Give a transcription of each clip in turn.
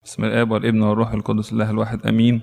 بسم الاب والابن والروح القدس الله الواحد امين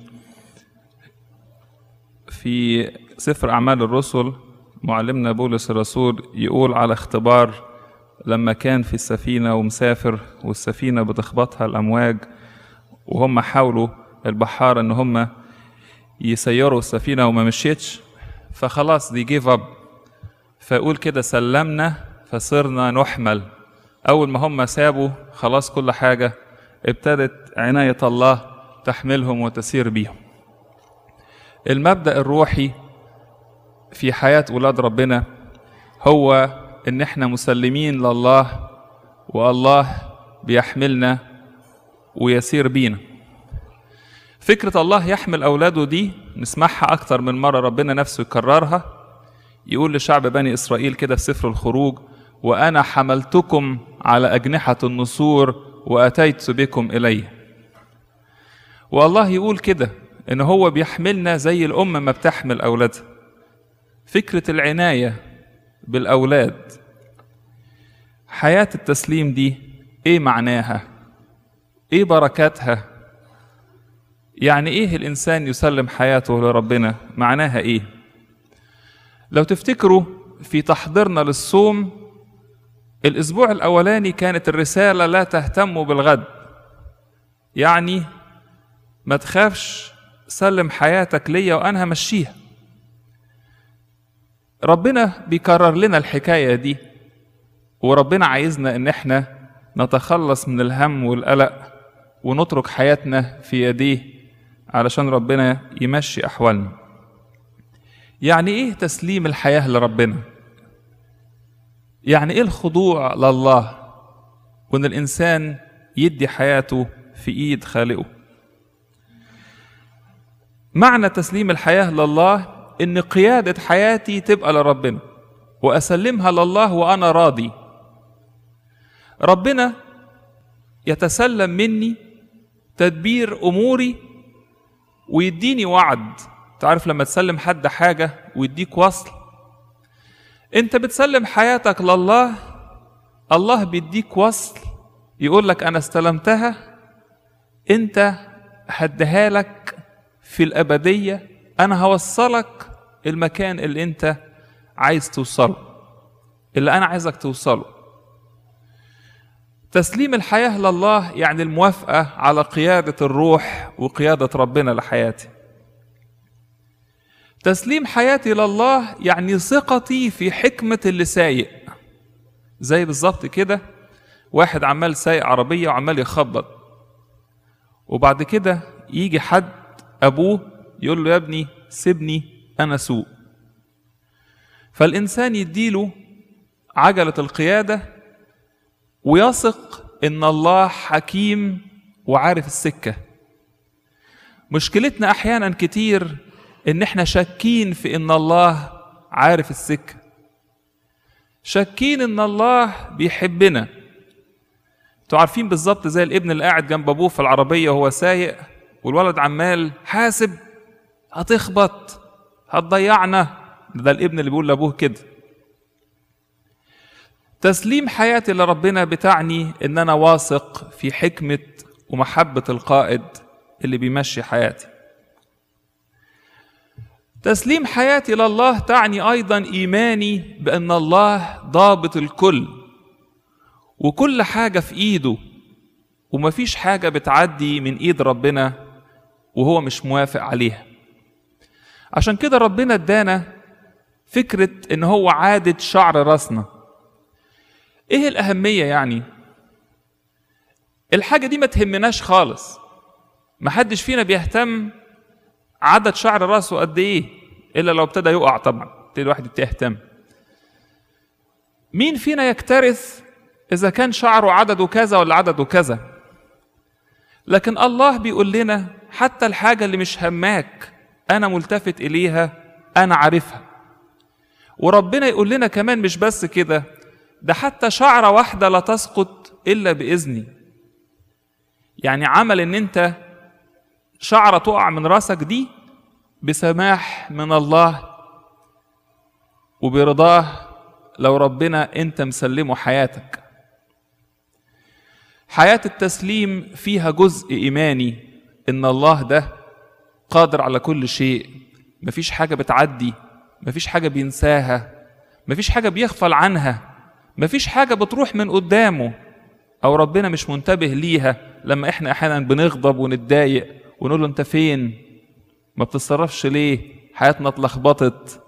في سفر اعمال الرسل معلمنا بولس الرسول يقول على اختبار لما كان في السفينه ومسافر والسفينه بتخبطها الامواج وهم حاولوا البحاره ان هم يسيروا السفينه وما مشيتش فخلاص دي جيف اب فيقول كده سلمنا فصرنا نحمل اول ما هم سابوا خلاص كل حاجه ابتدت عنايه الله تحملهم وتسير بيهم المبدا الروحي في حياه ولاد ربنا هو ان احنا مسلمين لله والله بيحملنا ويسير بينا فكرة الله يحمل أولاده دي نسمعها أكتر من مرة ربنا نفسه يكررها يقول لشعب بني إسرائيل كده في سفر الخروج وأنا حملتكم على أجنحة النسور وأتيت بكم إلي والله يقول كده إن هو بيحملنا زي الأم ما بتحمل أولادها فكرة العناية بالأولاد حياة التسليم دي إيه معناها؟ إيه بركاتها؟ يعني ايه الانسان يسلم حياته لربنا معناها ايه لو تفتكروا في تحضيرنا للصوم الاسبوع الاولاني كانت الرساله لا تهتموا بالغد يعني ما تخافش سلم حياتك ليا وانا همشيها ربنا بيكرر لنا الحكايه دي وربنا عايزنا ان احنا نتخلص من الهم والقلق ونترك حياتنا في يديه علشان ربنا يمشي احوالنا يعني ايه تسليم الحياه لربنا يعني ايه الخضوع لله وان الانسان يدي حياته في ايد خالقه معنى تسليم الحياه لله ان قياده حياتي تبقى لربنا واسلمها لله وانا راضي ربنا يتسلم مني تدبير اموري ويديني وعد تعرف لما تسلم حد حاجة ويديك وصل انت بتسلم حياتك لله الله بيديك وصل يقول لك انا استلمتها انت هديها لك في الابدية انا هوصلك المكان اللي انت عايز توصله اللي انا عايزك توصله تسليم الحياة لله يعني الموافقة على قيادة الروح وقيادة ربنا لحياتي. تسليم حياتي لله يعني ثقتي في حكمة اللي سايق. زي بالظبط كده واحد عمال سايق عربية وعمال يخبط. وبعد كده يجي حد أبوه يقول له يا ابني سيبني أنا سوق. فالإنسان يديله عجلة القيادة ويثق ان الله حكيم وعارف السكه مشكلتنا احيانا كتير ان احنا شاكين في ان الله عارف السكه شاكين ان الله بيحبنا انتوا عارفين بالظبط زي الابن اللي قاعد جنب ابوه في العربيه وهو سايق والولد عمال حاسب هتخبط هتضيعنا ده الابن اللي بيقول لابوه كده تسليم حياتي لربنا بتعني ان انا واثق في حكمه ومحبه القائد اللي بيمشي حياتي تسليم حياتي لله تعني ايضا ايماني بان الله ضابط الكل وكل حاجه في ايده ومفيش حاجه بتعدي من ايد ربنا وهو مش موافق عليها عشان كده ربنا ادانا فكره ان هو عاده شعر راسنا ايه الاهميه يعني الحاجه دي ما تهمناش خالص محدش فينا بيهتم عدد شعر راسه قد ايه الا لو ابتدى يقع طبعا ابتدي الواحد يبتدي يهتم مين فينا يكترث اذا كان شعره عدده كذا ولا عدده كذا لكن الله بيقول لنا حتى الحاجه اللي مش هماك انا ملتفت اليها انا عارفها وربنا يقول لنا كمان مش بس كده ده حتى شعرة واحدة لا تسقط إلا بإذني يعني عمل إن أنت شعرة تقع من راسك دي بسماح من الله وبرضاه لو ربنا أنت مسلمه حياتك حياة التسليم فيها جزء إيماني إن الله ده قادر على كل شيء مفيش حاجة بتعدي مفيش حاجة بينساها مفيش حاجة بيغفل عنها مفيش حاجة بتروح من قدامه أو ربنا مش منتبه ليها لما إحنا أحيانا بنغضب ونتضايق ونقول له أنت فين ما بتتصرفش ليه حياتنا اتلخبطت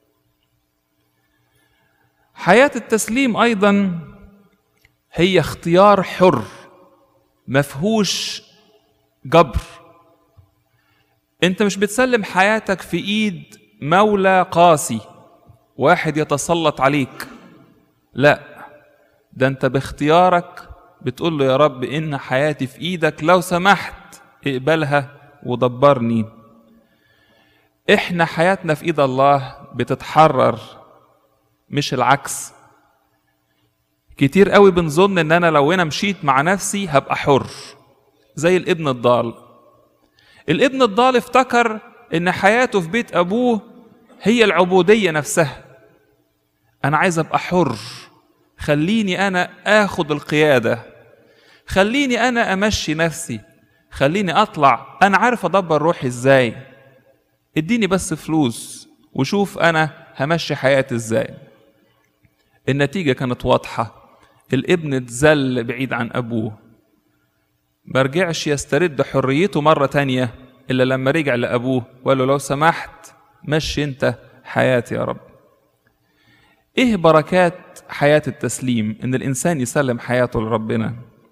حياة التسليم أيضا هي اختيار حر مفهوش جبر انت مش بتسلم حياتك في ايد مولى قاسي واحد يتسلط عليك لا ده انت باختيارك بتقول له يا رب ان حياتي في ايدك لو سمحت اقبلها ودبرني احنا حياتنا في ايد الله بتتحرر مش العكس كتير قوي بنظن ان انا لو انا مشيت مع نفسي هبقى حر زي الابن الضال الابن الضال افتكر ان حياته في بيت ابوه هي العبوديه نفسها انا عايز ابقى حر خليني انا اخد القياده خليني انا امشي نفسي خليني اطلع انا عارف ادبر روحي ازاي اديني بس فلوس وشوف انا همشي حياتي ازاي النتيجه كانت واضحه الابن اتذل بعيد عن ابوه ما رجعش يسترد حريته مرة تانية إلا لما رجع لأبوه وقال له لو سمحت مشي أنت حياتي يا رب إيه بركات حياة التسليم إن الإنسان يسلم حياته لربنا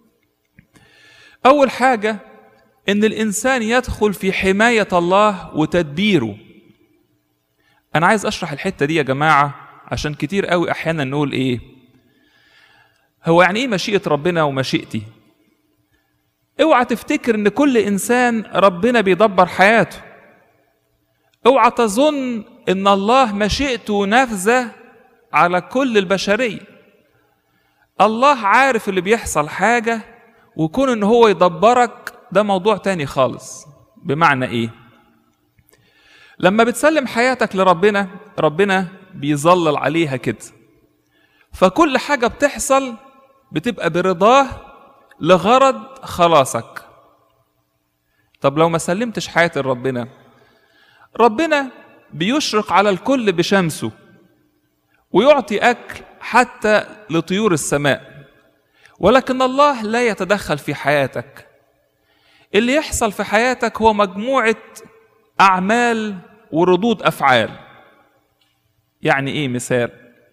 أول حاجة إن الإنسان يدخل في حماية الله وتدبيره أنا عايز أشرح الحتة دي يا جماعة عشان كتير قوي أحيانا نقول إيه هو يعني إيه مشيئة ربنا ومشيئتي اوعى تفتكر ان كل انسان ربنا بيدبر حياته اوعى تظن ان الله مشيئته نافذه على كل البشريه الله عارف اللي بيحصل حاجه وكون ان هو يدبرك ده موضوع تاني خالص بمعنى ايه لما بتسلم حياتك لربنا ربنا بيظلل عليها كده فكل حاجه بتحصل بتبقى برضاه لغرض خلاصك طب لو ما سلمتش حياتي لربنا ربنا بيشرق على الكل بشمسه ويعطي اكل حتى لطيور السماء ولكن الله لا يتدخل في حياتك اللي يحصل في حياتك هو مجموعه اعمال وردود افعال يعني ايه مثال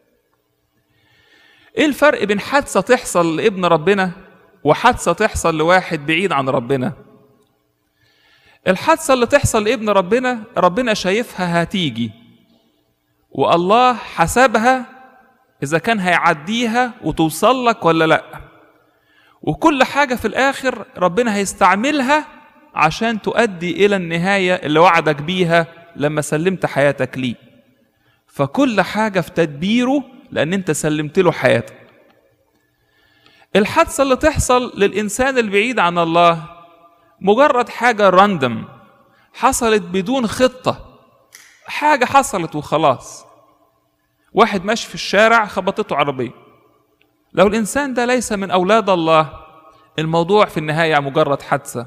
ايه الفرق بين حادثه تحصل لابن ربنا وحادثه تحصل لواحد بعيد عن ربنا الحادثه اللي تحصل لابن ربنا ربنا شايفها هتيجي والله حسبها اذا كان هيعديها وتوصل لك ولا لا وكل حاجه في الاخر ربنا هيستعملها عشان تؤدي الى النهايه اللي وعدك بيها لما سلمت حياتك ليه فكل حاجه في تدبيره لان انت سلمت له حياتك الحادثة اللي تحصل للإنسان البعيد عن الله مجرد حاجة راندم حصلت بدون خطة حاجة حصلت وخلاص واحد ماشي في الشارع خبطته عربية لو الإنسان ده ليس من أولاد الله الموضوع في النهاية مجرد حادثة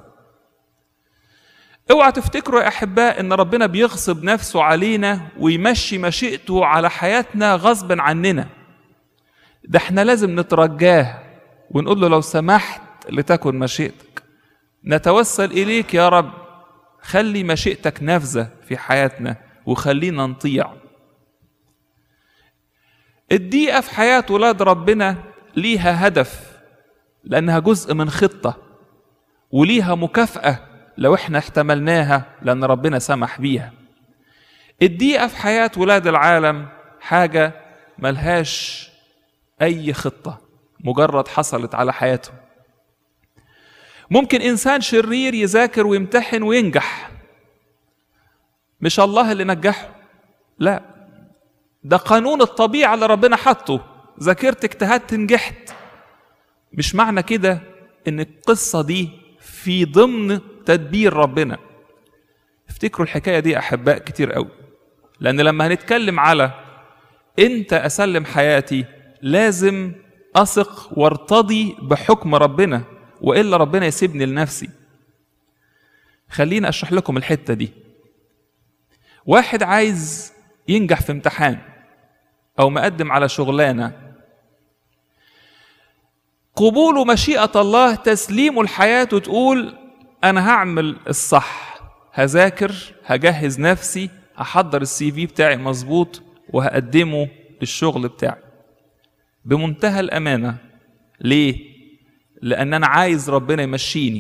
اوعى تفتكروا يا أحباء إن ربنا بيغصب نفسه علينا ويمشي مشيئته على حياتنا غصبا عننا ده احنا لازم نترجاه ونقول له لو سمحت لتكن مشيئتك نتوسل إليك يا رب خلي مشيئتك نافذة في حياتنا وخلينا نطيع الدقيقة في حياة ولاد ربنا ليها هدف لأنها جزء من خطة وليها مكافأة لو احنا احتملناها لأن ربنا سمح بيها الدقيقة في حياة ولاد العالم حاجة ملهاش أي خطة مجرد حصلت على حياته ممكن انسان شرير يذاكر ويمتحن وينجح مش الله اللي نجحه لا ده قانون الطبيعه اللي ربنا حطه ذاكرت اجتهدت نجحت مش معنى كده ان القصه دي في ضمن تدبير ربنا افتكروا الحكايه دي احباء كتير قوي لان لما هنتكلم على انت اسلم حياتي لازم اثق وارتضي بحكم ربنا والا ربنا يسيبني لنفسي خليني اشرح لكم الحته دي واحد عايز ينجح في امتحان او مقدم على شغلانه قبول مشيئه الله تسليم الحياه وتقول انا هعمل الصح هذاكر هجهز نفسي هحضر السي في بتاعي مظبوط وهقدمه للشغل بتاعي بمنتهى الامانه ليه لان انا عايز ربنا يمشيني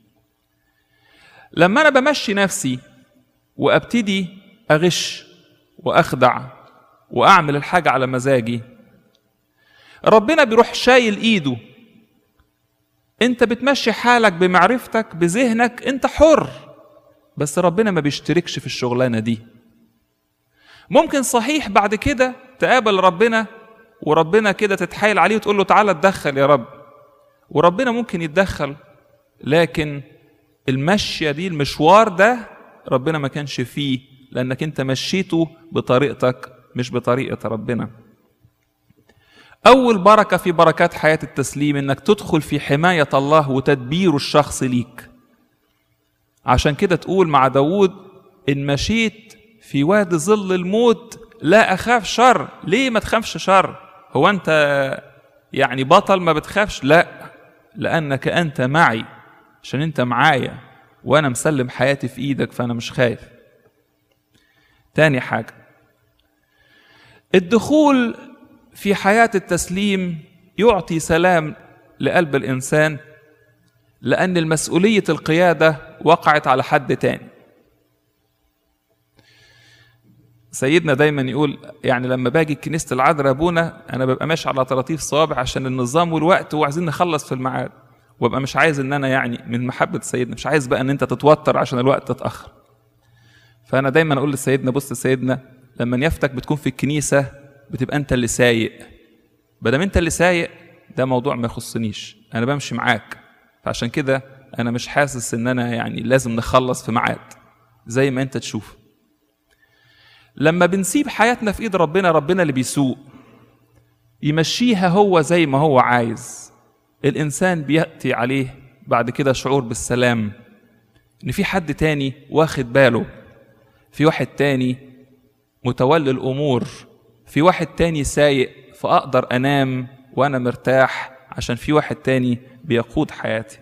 لما انا بمشي نفسي وابتدي اغش واخدع واعمل الحاجه على مزاجي ربنا بيروح شايل ايده انت بتمشي حالك بمعرفتك بذهنك انت حر بس ربنا ما بيشتركش في الشغلانه دي ممكن صحيح بعد كده تقابل ربنا وربنا كده تتحايل عليه وتقول له تعالى اتدخل يا رب وربنا ممكن يتدخل لكن المشية دي المشوار ده ربنا ما كانش فيه لأنك أنت مشيته بطريقتك مش بطريقة ربنا أول بركة في بركات حياة التسليم إنك تدخل في حماية الله وتدبيره الشخصي ليك عشان كده تقول مع داود إن مشيت في وادي ظل الموت لا أخاف شر ليه ما تخافش شر هو أنت يعني بطل ما بتخافش لا لأنك أنت معي عشان أنت معايا وأنا مسلم حياتي في إيدك فأنا مش خايف تاني حاجة الدخول في حياة التسليم يعطي سلام لقلب الإنسان لأن المسؤولية القيادة وقعت على حد تاني سيدنا دايما يقول يعني لما باجي كنيسة العذراء ابونا انا ببقى ماشي على طراطيف صوابع عشان النظام والوقت وعايزين نخلص في الميعاد وابقى مش عايز ان انا يعني من محبة سيدنا مش عايز بقى ان انت تتوتر عشان الوقت تتأخر فانا دايما اقول لسيدنا بص سيدنا لما نيافتك بتكون في الكنيسة بتبقى انت اللي سايق بدل انت اللي سايق ده موضوع ما يخصنيش انا بمشي معاك فعشان كده انا مش حاسس ان انا يعني لازم نخلص في ميعاد زي ما انت تشوف لما بنسيب حياتنا في ايد ربنا ربنا اللي بيسوق يمشيها هو زي ما هو عايز الانسان بياتي عليه بعد كده شعور بالسلام ان في حد تاني واخد باله في واحد تاني متولي الامور في واحد تاني سايق فاقدر انام وانا مرتاح عشان في واحد تاني بيقود حياتي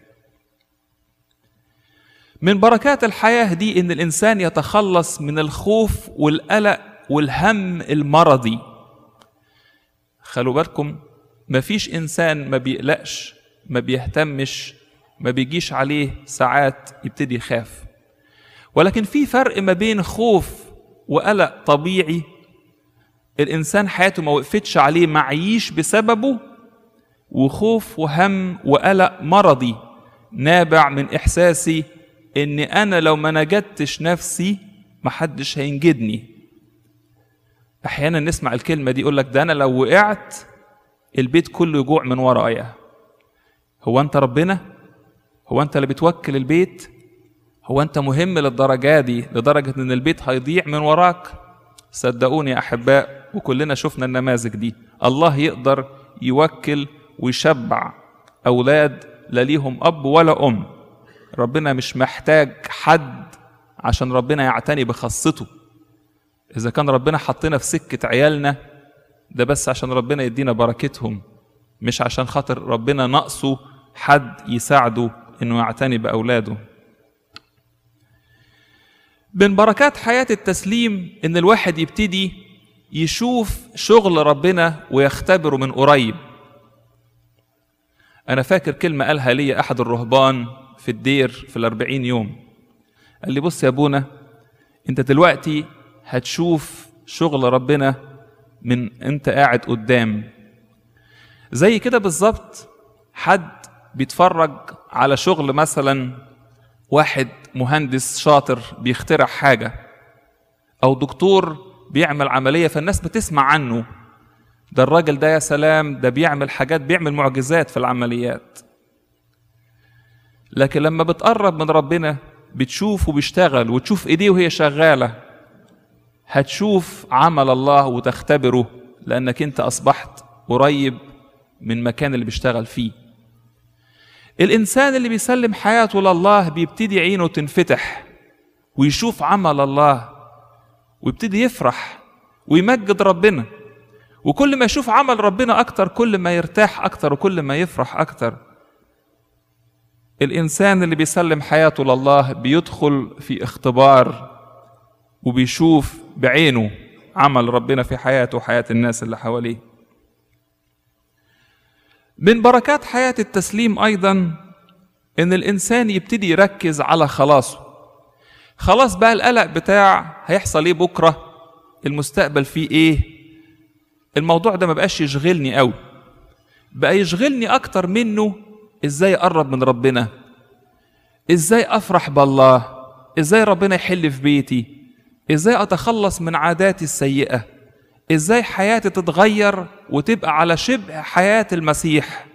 من بركات الحياة دي إن الإنسان يتخلص من الخوف والقلق والهم المرضي خلوا بالكم مفيش إنسان ما بيقلقش ما بيهتمش ما بيجيش عليه ساعات يبتدي يخاف ولكن في فرق ما بين خوف وقلق طبيعي الإنسان حياته ما وقفتش عليه معيش بسببه وخوف وهم وقلق مرضي نابع من إحساسي ان انا لو ما نجدتش نفسي محدش هينجدني احيانا نسمع الكلمه دي يقول لك ده انا لو وقعت البيت كله يجوع من ورايا هو انت ربنا هو انت اللي بتوكل البيت هو انت مهم للدرجه دي لدرجه ان البيت هيضيع من وراك صدقوني يا احباء وكلنا شفنا النماذج دي الله يقدر يوكل ويشبع اولاد لا ليهم اب ولا ام ربنا مش محتاج حد عشان ربنا يعتني بخاصته إذا كان ربنا حطنا في سكة عيالنا ده بس عشان ربنا يدينا بركتهم مش عشان خاطر ربنا ناقصه حد يساعده إنه يعتني بأولاده من بركات حياة التسليم إن الواحد يبتدي يشوف شغل ربنا ويختبره من قريب أنا فاكر كلمة قالها لي أحد الرهبان في الدير في الأربعين يوم قال لي بص يا أبونا أنت دلوقتي هتشوف شغل ربنا من أنت قاعد قدام زي كده بالظبط حد بيتفرج على شغل مثلا واحد مهندس شاطر بيخترع حاجة أو دكتور بيعمل عملية فالناس بتسمع عنه ده الراجل ده يا سلام ده بيعمل حاجات بيعمل معجزات في العمليات لكن لما بتقرب من ربنا بتشوف وبيشتغل وتشوف ايديه وهي شغاله هتشوف عمل الله وتختبره لانك انت اصبحت قريب من المكان اللي بيشتغل فيه الإنسان اللي بيسلم حياته لله بيبتدي عينه تنفتح ويشوف عمل الله ويبتدي يفرح ويمجد ربنا وكل ما يشوف عمل ربنا أكتر كل ما يرتاح أكتر وكل ما يفرح أكتر الإنسان اللي بيسلم حياته لله بيدخل في اختبار وبيشوف بعينه عمل ربنا في حياته وحياة الناس اللي حواليه من بركات حياة التسليم أيضا إن الإنسان يبتدي يركز على خلاصه خلاص بقى القلق بتاع هيحصل إيه بكرة المستقبل فيه إيه الموضوع ده ما بقاش يشغلني قوي بقى يشغلني أكتر منه إزاي أقرب من ربنا إزاي أفرح بالله إزاي ربنا يحل في بيتي إزاي أتخلص من عاداتي السيئة ازاي حياتي تتغير وتبقى على شبه حياة المسيح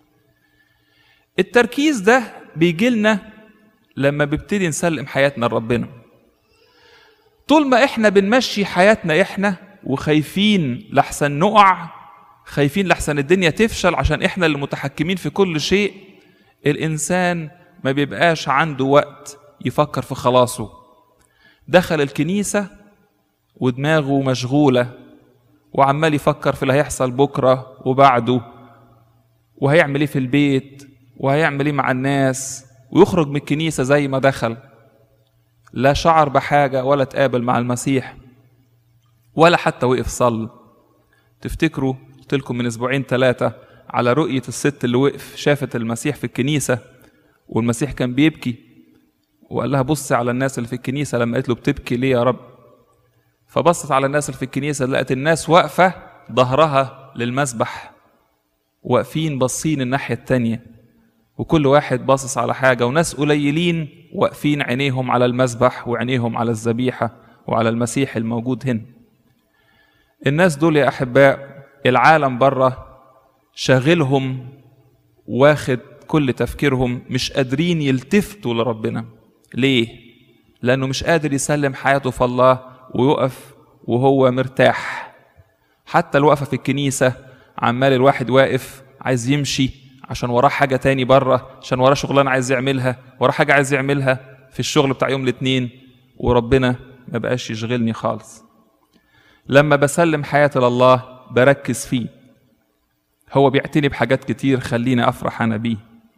التركيز ده بيجي لنا لما بيبتدي نسلم حياتنا لربنا طول ما احنا بنمشي حياتنا احنا وخايفين لحسن نقع خايفين لحسن الدنيا تفشل عشان احنا اللي متحكمين في كل شيء الانسان ما بيبقاش عنده وقت يفكر في خلاصه دخل الكنيسة ودماغه مشغولة وعمال يفكر في اللي هيحصل بكرة وبعده وهيعمل ايه في البيت وهيعمل ايه مع الناس ويخرج من الكنيسة زي ما دخل لا شعر بحاجة ولا تقابل مع المسيح ولا حتى وقف صلى تفتكروا قلت لكم من اسبوعين ثلاثة على رؤية الست اللي وقف شافت المسيح في الكنيسة والمسيح كان بيبكي وقال لها بصي على الناس اللي في الكنيسة لما قالت له بتبكي ليه يا رب فبصت على الناس اللي في الكنيسة لقت الناس واقفة ظهرها للمسبح واقفين باصين الناحية التانية وكل واحد باصص على حاجة وناس قليلين واقفين عينيهم على المسبح وعينيهم على الذبيحة وعلى المسيح الموجود هنا الناس دول يا أحباء العالم بره شاغلهم واخد كل تفكيرهم مش قادرين يلتفتوا لربنا ليه؟ لأنه مش قادر يسلم حياته في الله ويقف وهو مرتاح حتى الوقفة في الكنيسة عمال الواحد واقف عايز يمشي عشان وراه حاجة تاني بره عشان وراه شغلانة عايز يعملها وراه حاجة عايز يعملها في الشغل بتاع يوم الاثنين وربنا ما بقاش يشغلني خالص لما بسلم حياتي لله بركز فيه هو بيعتني بحاجات كتير خليني افرح انا بيه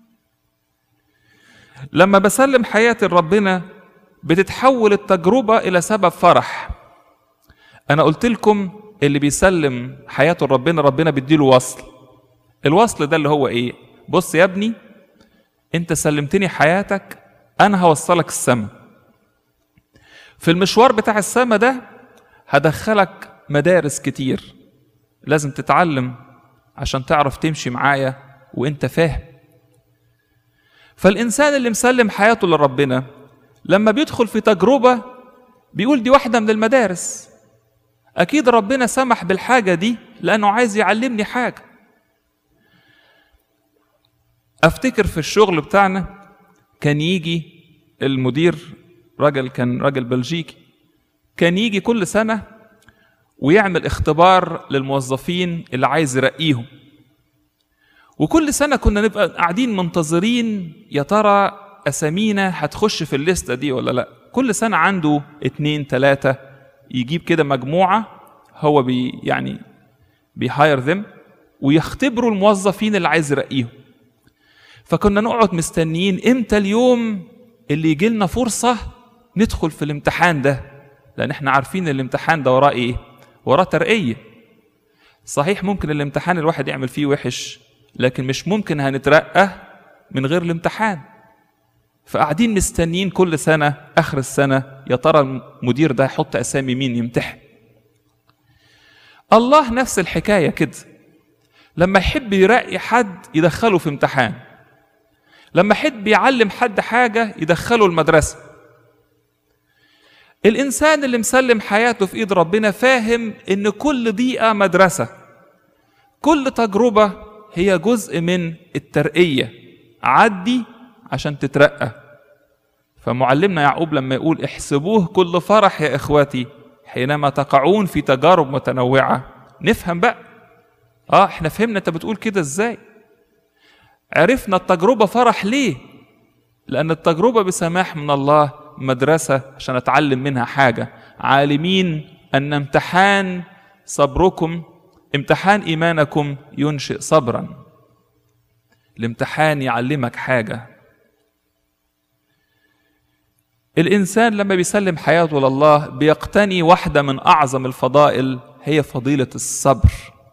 لما بسلم حياتي لربنا بتتحول التجربة إلى سبب فرح أنا قلت لكم اللي بيسلم حياته لربنا ربنا بيديله وصل الوصل ده اللي هو إيه بص يا ابني أنت سلمتني حياتك أنا هوصلك السما في المشوار بتاع السما ده هدخلك مدارس كتير لازم تتعلم عشان تعرف تمشي معايا وانت فاهم فالإنسان اللي مسلم حياته لربنا لما بيدخل في تجربة بيقول دي واحدة من المدارس أكيد ربنا سمح بالحاجة دي لأنه عايز يعلمني حاجة أفتكر في الشغل بتاعنا كان يجي المدير راجل كان راجل بلجيكي كان يجي كل سنة ويعمل اختبار للموظفين اللي عايز يرقيهم وكل سنة كنا نبقى قاعدين منتظرين يا ترى أسامينا هتخش في الليستة دي ولا لأ كل سنة عنده اتنين تلاتة يجيب كده مجموعة هو بي يعني بيهاير ذم ويختبروا الموظفين اللي عايز يرقيهم فكنا نقعد مستنيين امتى اليوم اللي يجي لنا فرصة ندخل في الامتحان ده لأن احنا عارفين الامتحان ده وراه ايه وراه ترقية صحيح ممكن الامتحان الواحد يعمل فيه وحش لكن مش ممكن هنترقى من غير الامتحان فقاعدين مستنيين كل سنة آخر السنة يا ترى المدير ده يحط أسامي مين يمتحن الله نفس الحكاية كده لما يحب يرقي حد يدخله في امتحان لما يحب يعلم حد حاجة يدخله المدرسة الإنسان اللي مسلم حياته في إيد ربنا فاهم إن كل دقيقة مدرسة كل تجربة هي جزء من الترقية عدي عشان تترقى فمعلمنا يعقوب لما يقول احسبوه كل فرح يا إخواتي حينما تقعون في تجارب متنوعة نفهم بقى اه احنا فهمنا انت بتقول كده ازاي عرفنا التجربة فرح ليه لأن التجربة بسماح من الله مدرسة عشان أتعلم منها حاجة عالمين أن امتحان صبركم امتحان إيمانكم ينشئ صبرا الامتحان يعلمك حاجة الإنسان لما بيسلم حياته لله بيقتني واحدة من أعظم الفضائل هي فضيلة الصبر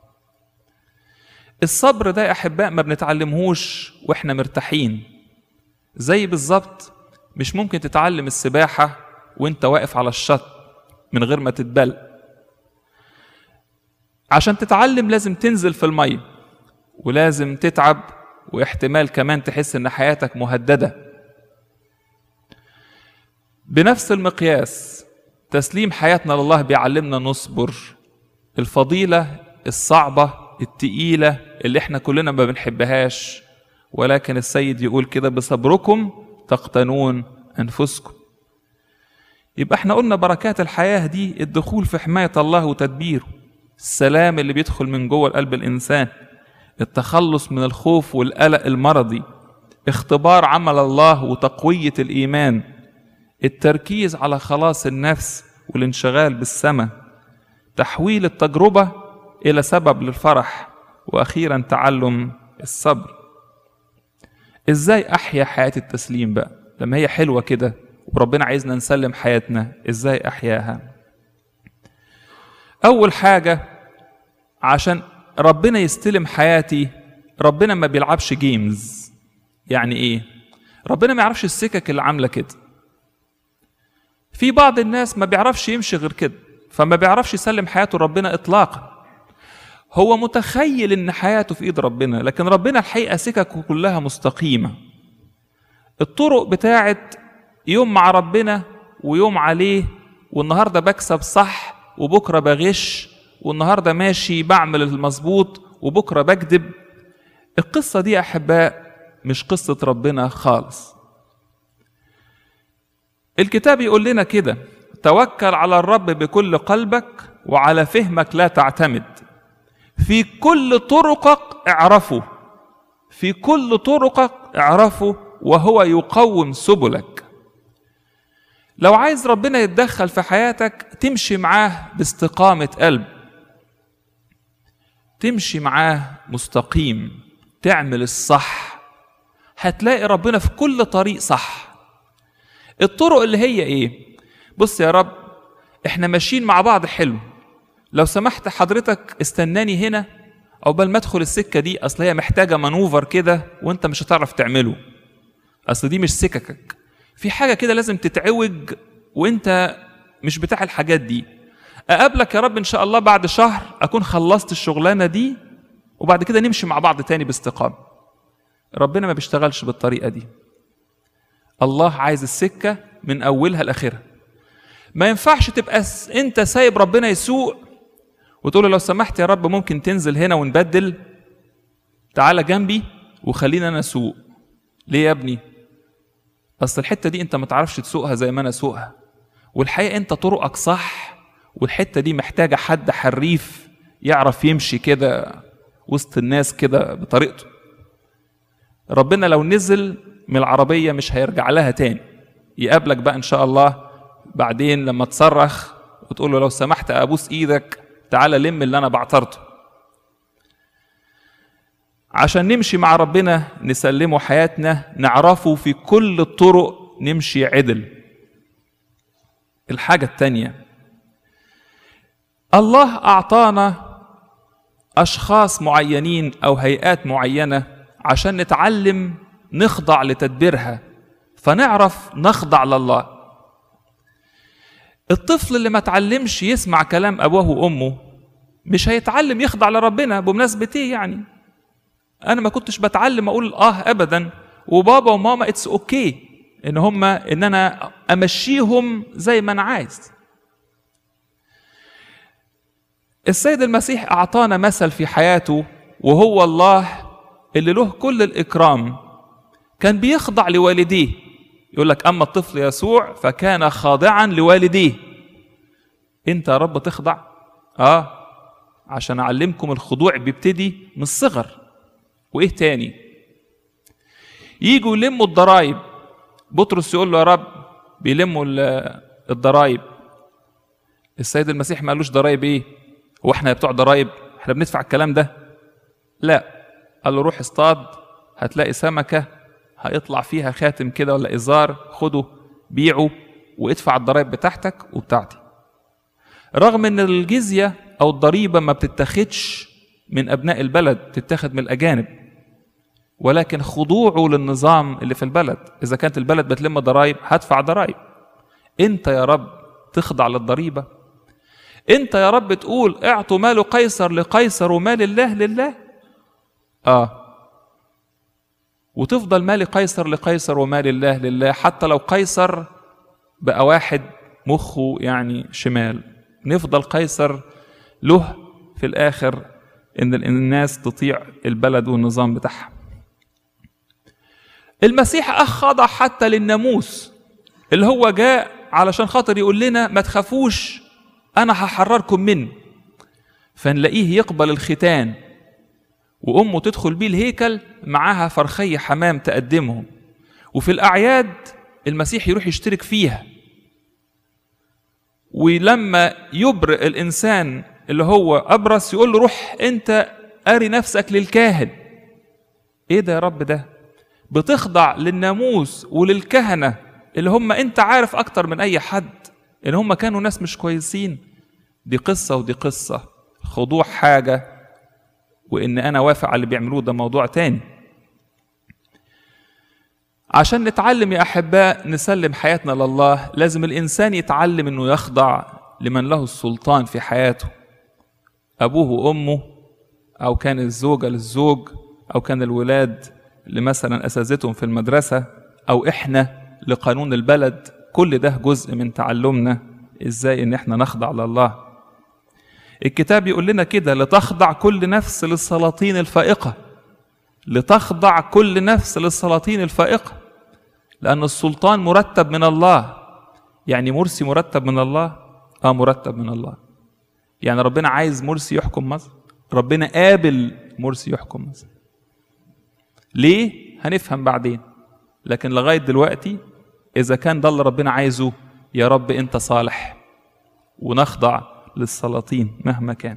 الصبر ده يا أحباء ما بنتعلمهوش وإحنا مرتاحين زي بالظبط مش ممكن تتعلم السباحة وإنت واقف على الشط من غير ما تتبل عشان تتعلم لازم تنزل في المية ولازم تتعب واحتمال كمان تحس ان حياتك مهدده بنفس المقياس تسليم حياتنا لله بيعلمنا نصبر الفضيله الصعبه التقيله اللي احنا كلنا ما بنحبهاش ولكن السيد يقول كده بصبركم تقتنون انفسكم يبقى احنا قلنا بركات الحياه دي الدخول في حمايه الله وتدبيره السلام اللي بيدخل من جوه قلب الانسان التخلص من الخوف والقلق المرضي اختبار عمل الله وتقويه الايمان التركيز على خلاص النفس والانشغال بالسماء تحويل التجربه الى سبب للفرح واخيرا تعلم الصبر ازاي احيا حياه التسليم بقى لما هي حلوه كده وربنا عايزنا نسلم حياتنا ازاي احياها اول حاجه عشان ربنا يستلم حياتي ربنا ما بيلعبش جيمز يعني ايه ربنا ما يعرفش السكك اللي عامله كده في بعض الناس ما بيعرفش يمشي غير كده فما بيعرفش يسلم حياته ربنا اطلاقا هو متخيل ان حياته في ايد ربنا لكن ربنا الحقيقه سككه كلها مستقيمه الطرق بتاعت يوم مع ربنا ويوم عليه والنهارده بكسب صح وبكره بغش والنهارده ماشي بعمل المظبوط وبكره بكذب القصه دي يا احباء مش قصه ربنا خالص الكتاب يقول لنا كده توكل على الرب بكل قلبك وعلى فهمك لا تعتمد في كل طرقك اعرفه في كل طرقك اعرفه وهو يقوم سبلك لو عايز ربنا يتدخل في حياتك تمشي معاه باستقامة قلب تمشي معاه مستقيم تعمل الصح هتلاقي ربنا في كل طريق صح الطرق اللي هي ايه بص يا رب احنا ماشيين مع بعض حلو لو سمحت حضرتك استناني هنا عقبال ما ادخل السكه دي اصل هي محتاجه مانوفر كده وانت مش هتعرف تعمله اصل دي مش سككك في حاجه كده لازم تتعوج وانت مش بتاع الحاجات دي اقابلك يا رب ان شاء الله بعد شهر اكون خلصت الشغلانه دي وبعد كده نمشي مع بعض تاني باستقامه ربنا ما بيشتغلش بالطريقه دي الله عايز السكه من اولها لاخرها ما ينفعش تبقى انت سايب ربنا يسوق وتقول له لو سمحت يا رب ممكن تنزل هنا ونبدل تعالى جنبي وخلينا انا اسوق ليه يا ابني اصل الحته دي انت ما تعرفش تسوقها زي ما انا اسوقها والحقيقه انت طرقك صح والحته دي محتاجه حد حريف يعرف يمشي كده وسط الناس كده بطريقته ربنا لو نزل من العربيه مش هيرجع لها تاني يقابلك بقى ان شاء الله بعدين لما تصرخ وتقول له لو سمحت ابوس ايدك تعالى لم اللي انا بعترته عشان نمشي مع ربنا نسلمه حياتنا نعرفه في كل الطرق نمشي عدل الحاجة التانية الله أعطانا أشخاص معينين أو هيئات معينة عشان نتعلم نخضع لتدبيرها فنعرف نخضع لله الطفل اللي ما تعلمش يسمع كلام أبوه وأمه مش هيتعلم يخضع لربنا بمناسبة إيه يعني أنا ما كنتش بتعلم أقول آه أبدا وبابا وماما اتس أوكي إن هما إن أنا أمشيهم زي ما أنا عايز السيد المسيح أعطانا مثل في حياته وهو الله اللي له كل الإكرام كان بيخضع لوالديه يقول لك أما الطفل يسوع فكان خاضعا لوالديه أنت يا رب تخضع آه عشان أعلمكم الخضوع بيبتدي من الصغر وإيه تاني يجوا يلموا الضرايب بطرس يقول له يا رب بيلموا ال- الضرايب السيد المسيح ما قالوش ضرايب ايه هو احنا بتوع ضرايب احنا بندفع الكلام ده لا قال له روح اصطاد هتلاقي سمكه هيطلع فيها خاتم كده ولا ازار خده بيعه وادفع الضرايب بتاعتك وبتاعتي رغم ان الجزيه او الضريبه ما بتتاخدش من ابناء البلد بتتاخد من الاجانب ولكن خضوعه للنظام اللي في البلد اذا كانت البلد بتلم ضرايب هدفع ضرايب انت يا رب تخضع للضريبه انت يا رب تقول اعطوا مال قيصر لقيصر ومال الله لله اه وتفضل مال قيصر لقيصر ومال الله لله حتى لو قيصر بقى واحد مخه يعني شمال نفضل قيصر له في الاخر ان الناس تطيع البلد والنظام بتاعها المسيح أخضع حتى للناموس اللي هو جاء علشان خاطر يقول لنا ما تخافوش أنا هحرركم منه فنلاقيه يقبل الختان وأمه تدخل بيه الهيكل معاها فرخي حمام تقدمهم وفي الأعياد المسيح يروح يشترك فيها ولما يبرئ الإنسان اللي هو أبرص يقول له روح أنت أري نفسك للكاهن إيه ده يا رب ده بتخضع للناموس وللكهنة اللي هم أنت عارف أكتر من أي حد إن هم كانوا ناس مش كويسين دي قصة ودي قصة خضوع حاجة وإن أنا وافق على اللي بيعملوه ده موضوع تاني عشان نتعلم يا أحباء نسلم حياتنا لله لازم الإنسان يتعلم إنه يخضع لمن له السلطان في حياته أبوه وأمه أو كان الزوجة للزوج أو كان الولاد لمثلا أساتذتهم في المدرسة أو إحنا لقانون البلد كل ده جزء من تعلمنا إزاي إن إحنا نخضع لله الكتاب يقول لنا كده لتخضع كل نفس للسلاطين الفائقة لتخضع كل نفس للسلاطين الفائقة لأن السلطان مرتب من الله يعني مرسي مرتب من الله اه مرتب من الله يعني ربنا عايز مرسي يحكم مصر ربنا قابل مرسي يحكم مصر ليه هنفهم بعدين لكن لغاية دلوقتي إذا كان ده اللي ربنا عايزه يا رب أنت صالح ونخضع للسلاطين مهما كان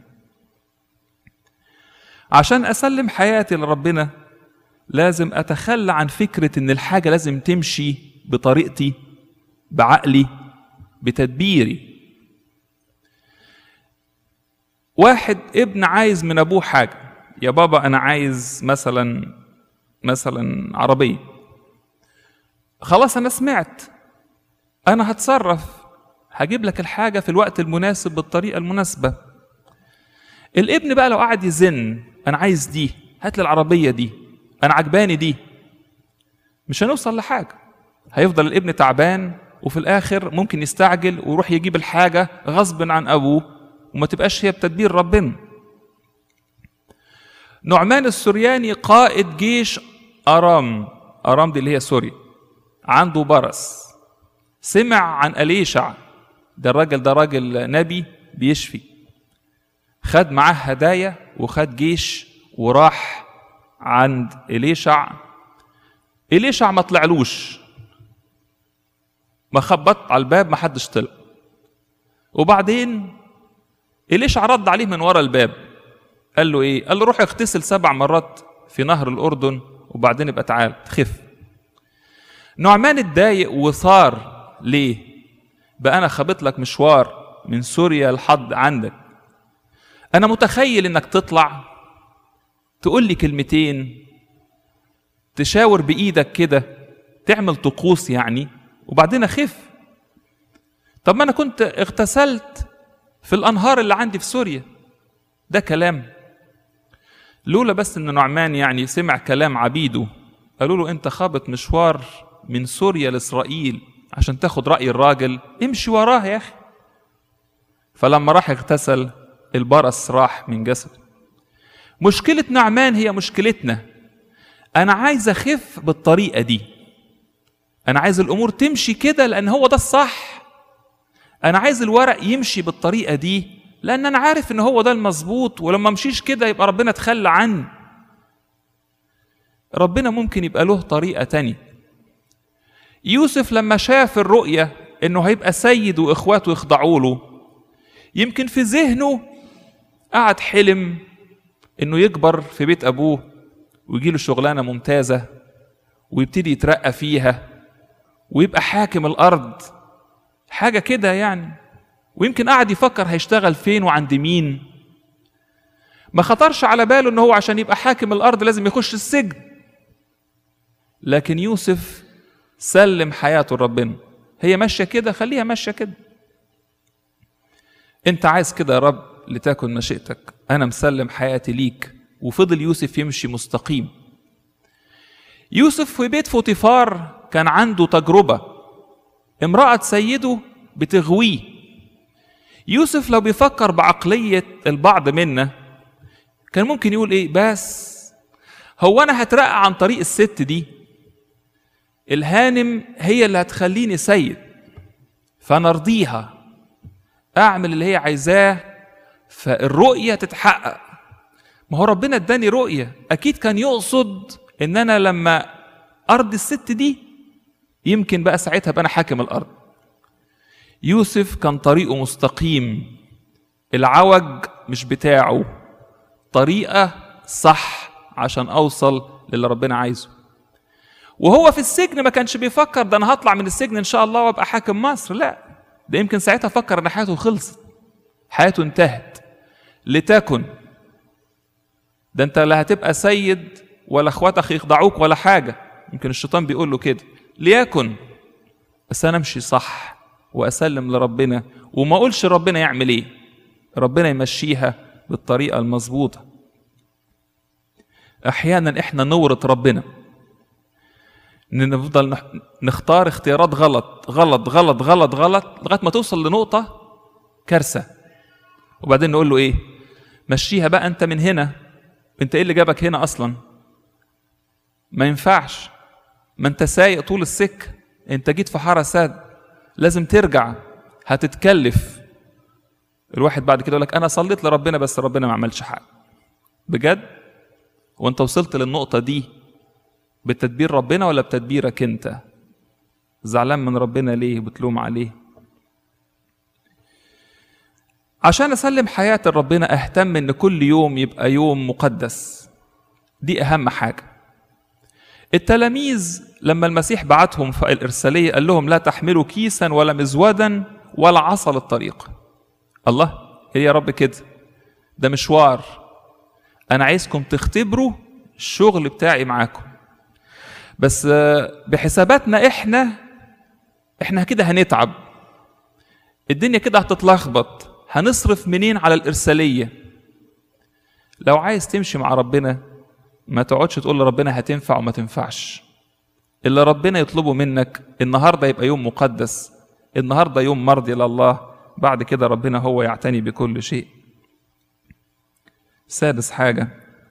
عشان أسلم حياتي لربنا لازم أتخلى عن فكرة إن الحاجة لازم تمشي بطريقتي بعقلي بتدبيري واحد ابن عايز من أبوه حاجة يا بابا أنا عايز مثلا مثلا عربية خلاص أنا سمعت أنا هتصرف هجيب لك الحاجة في الوقت المناسب بالطريقة المناسبة الابن بقى لو قعد يزن أنا عايز دي هات لي العربية دي أنا عجباني دي مش هنوصل لحاجة هيفضل الابن تعبان وفي الآخر ممكن يستعجل ويروح يجيب الحاجة غصب عن أبوه وما تبقاش هي بتدبير ربنا نعمان السرياني قائد جيش أرام أرام دي اللي هي سوريا عنده برص سمع عن أليشع ده الراجل ده راجل نبي بيشفي خد معاه هدايا وخد جيش وراح عند إليشع إليشع ما طلعلوش ما خبط على الباب ما حدش طلع وبعدين إليشع رد عليه من ورا الباب قال له ايه قال له روح اغتسل سبع مرات في نهر الاردن وبعدين ابقى تعال تخف نعمان اتضايق وثار ليه بقى انا خبط لك مشوار من سوريا لحد عندك انا متخيل انك تطلع تقول لي كلمتين تشاور بايدك كده تعمل طقوس يعني وبعدين اخف طب ما انا كنت اغتسلت في الانهار اللي عندي في سوريا ده كلام لولا بس ان نعمان يعني سمع كلام عبيده قالوا له انت خابط مشوار من سوريا لاسرائيل عشان تاخد راي الراجل امشي وراه يا اخي فلما راح اغتسل البرص راح من جسده مشكله نعمان هي مشكلتنا انا عايز اخف بالطريقه دي انا عايز الامور تمشي كده لان هو ده الصح انا عايز الورق يمشي بالطريقه دي لان انا عارف ان هو ده المظبوط ولما امشيش كده يبقى ربنا تخلى عني ربنا ممكن يبقى له طريقة تانية يوسف لما شاف الرؤية انه هيبقى سيد واخواته يخضعوا له يمكن في ذهنه قعد حلم انه يكبر في بيت ابوه ويجيله شغلانه ممتازه ويبتدي يترقى فيها ويبقى حاكم الارض حاجه كده يعني ويمكن قعد يفكر هيشتغل فين وعند مين ما خطرش على باله ان هو عشان يبقى حاكم الارض لازم يخش السجن لكن يوسف سلم حياته لربنا هي ماشيه كده خليها ماشيه كده انت عايز كده يا رب لتكن مشيئتك انا مسلم حياتي ليك وفضل يوسف يمشي مستقيم يوسف في بيت فوتيفار كان عنده تجربه امراه سيده بتغويه يوسف لو بيفكر بعقليه البعض منا كان ممكن يقول ايه بس هو انا هترقى عن طريق الست دي الهانم هي اللي هتخليني سيد فانا ارضيها اعمل اللي هي عايزاه فالرؤيه تتحقق ما هو ربنا اداني رؤيه اكيد كان يقصد ان انا لما ارضي الست دي يمكن بقى ساعتها بقى انا حاكم الارض يوسف كان طريقه مستقيم العوج مش بتاعه طريقه صح عشان اوصل للي ربنا عايزه وهو في السجن ما كانش بيفكر ده انا هطلع من السجن ان شاء الله وابقى حاكم مصر لا ده يمكن ساعتها فكر ان حياته خلصت حياته انتهت لتكن ده انت لا هتبقى سيد ولا اخواتك يخضعوك ولا حاجه يمكن الشيطان بيقول له كده ليكن بس انا امشي صح واسلم لربنا وما اقولش ربنا يعمل ايه ربنا يمشيها بالطريقه المظبوطه احيانا احنا نورط ربنا ان نفضل نختار اختيارات غلط غلط غلط غلط غلط لغايه ما توصل لنقطه كارثه وبعدين نقول له ايه مشيها بقى انت من هنا انت ايه اللي جابك هنا اصلا ما ينفعش ما انت سايق طول السكه انت جيت في حاره ساد لازم ترجع هتتكلف الواحد بعد كده يقول لك انا صليت لربنا بس ربنا ما عملش حاجه بجد وانت وصلت للنقطه دي بتدبير ربنا ولا بتدبيرك انت زعلان من ربنا ليه بتلوم عليه عشان اسلم حياتي لربنا اهتم ان كل يوم يبقى يوم مقدس دي اهم حاجه التلاميذ لما المسيح بعتهم في الارساليه قال لهم لا تحملوا كيسا ولا مزودا ولا عصا للطريق الله ايه يا رب كده ده مشوار انا عايزكم تختبروا الشغل بتاعي معاكم بس بحساباتنا احنا احنا كده هنتعب الدنيا كده هتتلخبط هنصرف منين على الإرسالية لو عايز تمشي مع ربنا ما تقعدش تقول لربنا هتنفع وما تنفعش اللي ربنا يطلبه منك النهاردة يبقى يوم مقدس النهاردة يوم مرضي لله بعد كده ربنا هو يعتني بكل شيء سادس حاجة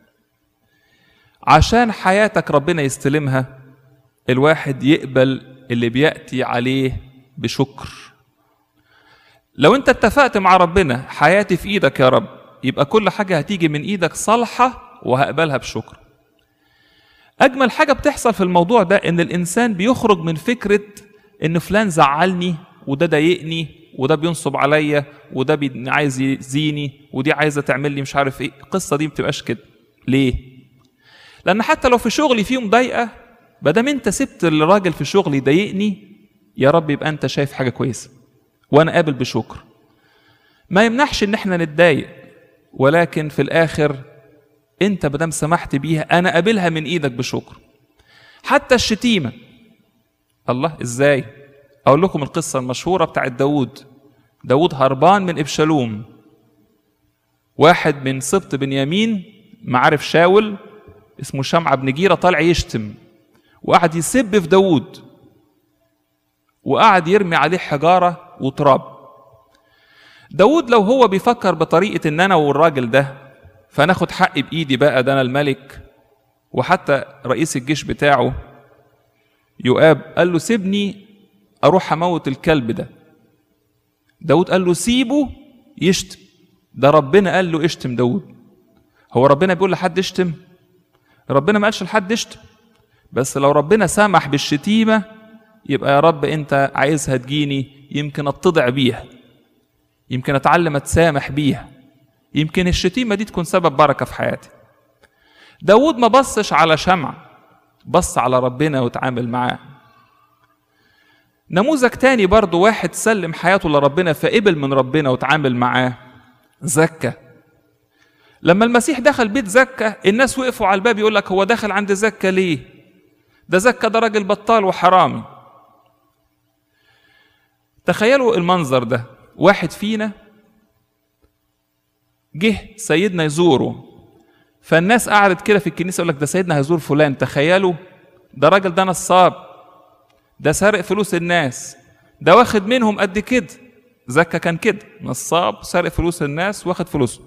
عشان حياتك ربنا يستلمها الواحد يقبل اللي بيأتي عليه بشكر لو انت اتفقت مع ربنا حياتي في ايدك يا رب يبقى كل حاجة هتيجي من ايدك صالحة وهقبلها بشكر اجمل حاجة بتحصل في الموضوع ده ان الانسان بيخرج من فكرة ان فلان زعلني وده ضايقني وده بينصب عليا وده بي... عايز يزيني ودي عايزه تعمل لي مش عارف ايه القصه دي ما بتبقاش كده ليه لان حتى لو في شغلي فيه مضايقه ما دام انت سبت الراجل في شغلي يضايقني يا رب يبقى انت شايف حاجه كويسه وانا قابل بشكر ما يمنحش ان احنا نتضايق ولكن في الاخر انت مادام سمحت بيها انا قابلها من ايدك بشكر حتى الشتيمه الله ازاي اقول لكم القصه المشهوره بتاعت داوود داوود هربان من ابشالوم واحد من سبط بنيامين معارف شاول اسمه شمعة بن جيرة طالع يشتم وقعد يسب في داوود وقعد يرمي عليه حجارة وتراب داود لو هو بيفكر بطريقة ان انا والراجل ده فناخد حقي بايدي بقى ده انا الملك وحتى رئيس الجيش بتاعه يؤاب قال له سيبني اروح اموت الكلب ده داود قال له سيبه يشتم ده ربنا قال له اشتم داود هو ربنا بيقول لحد اشتم ربنا ما قالش لحد اشتم بس لو ربنا سمح بالشتيمة يبقى يا رب انت عايزها تجيني يمكن اتضع بيها يمكن اتعلم اتسامح بيها يمكن الشتيمة دي تكون سبب بركة في حياتي داود ما بصش على شمع بص على ربنا وتعامل معاه نموذج تاني برضو واحد سلم حياته لربنا فقبل من ربنا وتعامل معاه زكى لما المسيح دخل بيت زكى الناس وقفوا على الباب يقول لك هو دخل عند زكى ليه ده زكى ده راجل بطال وحرامي تخيلوا المنظر ده واحد فينا جه سيدنا يزوره فالناس قعدت كده في الكنيسه يقول لك ده سيدنا هيزور فلان تخيلوا ده راجل ده نصاب ده سارق فلوس الناس ده واخد منهم قد كده زكا كان كده نصاب سارق فلوس الناس واخد فلوسهم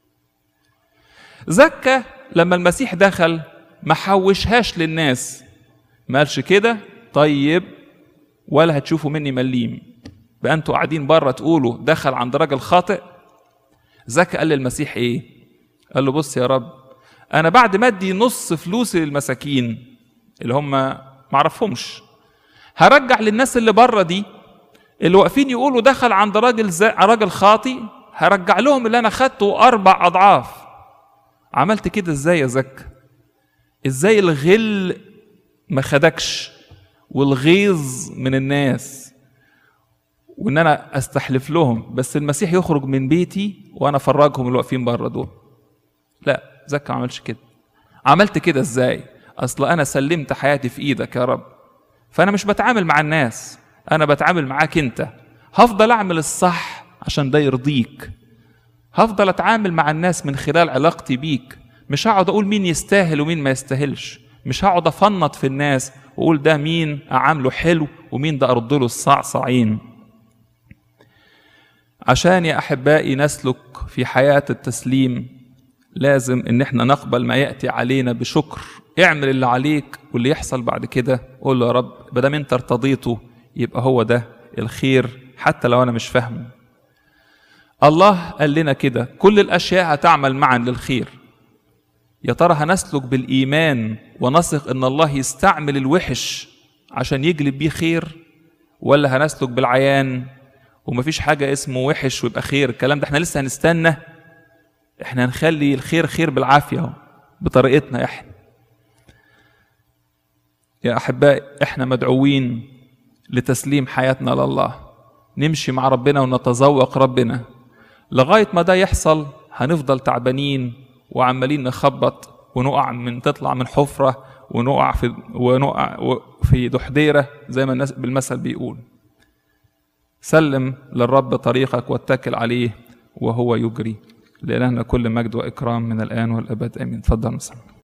زكا لما المسيح دخل ما حوشهاش للناس ما قالش كده طيب ولا هتشوفوا مني مليم بقى انتوا قاعدين بره تقولوا دخل عند راجل خاطئ زكا قال للمسيح ايه قال له بص يا رب انا بعد ما ادي نص فلوسي للمساكين اللي هم معرفهمش هرجع للناس اللي بره دي اللي واقفين يقولوا دخل عند راجل زي... راجل خاطي هرجع لهم اللي انا خدته اربع اضعاف عملت كده ازاي يا زكا ازاي الغل ما خدكش والغيظ من الناس وان انا استحلف لهم بس المسيح يخرج من بيتي وانا افرجهم اللي واقفين بره دول لا زكا ما عملش كده عملت كده ازاي اصل انا سلمت حياتي في ايدك يا رب فانا مش بتعامل مع الناس انا بتعامل معاك انت هفضل اعمل الصح عشان ده يرضيك هفضل اتعامل مع الناس من خلال علاقتي بيك مش هقعد اقول مين يستاهل ومين ما يستاهلش مش هقعد افنط في الناس واقول ده مين اعامله حلو ومين ده ارد له الصعصعين عشان يا احبائي نسلك في حياه التسليم لازم ان احنا نقبل ما ياتي علينا بشكر اعمل اللي عليك واللي يحصل بعد كده قول له يا رب ما دام انت ارتضيته يبقى هو ده الخير حتى لو انا مش فاهمه الله قال لنا كده كل الاشياء هتعمل معا للخير يا ترى هنسلك بالايمان ونثق ان الله يستعمل الوحش عشان يجلب بيه خير ولا هنسلك بالعيان ومفيش حاجه اسمه وحش ويبقى خير الكلام ده احنا لسه هنستنى احنا هنخلي الخير خير بالعافيه اهو بطريقتنا احنا يا احبائي احنا مدعوين لتسليم حياتنا لله نمشي مع ربنا ونتذوق ربنا لغايه ما ده يحصل هنفضل تعبانين وعمالين نخبط ونقع من تطلع من حفره ونقع في ونقع في دحديره زي ما الناس بالمثل بيقول سلم للرب طريقك واتكل عليه وهو يجري لإلهنا كل مجد وإكرام من الآن والأبد آمين تفضل مسلم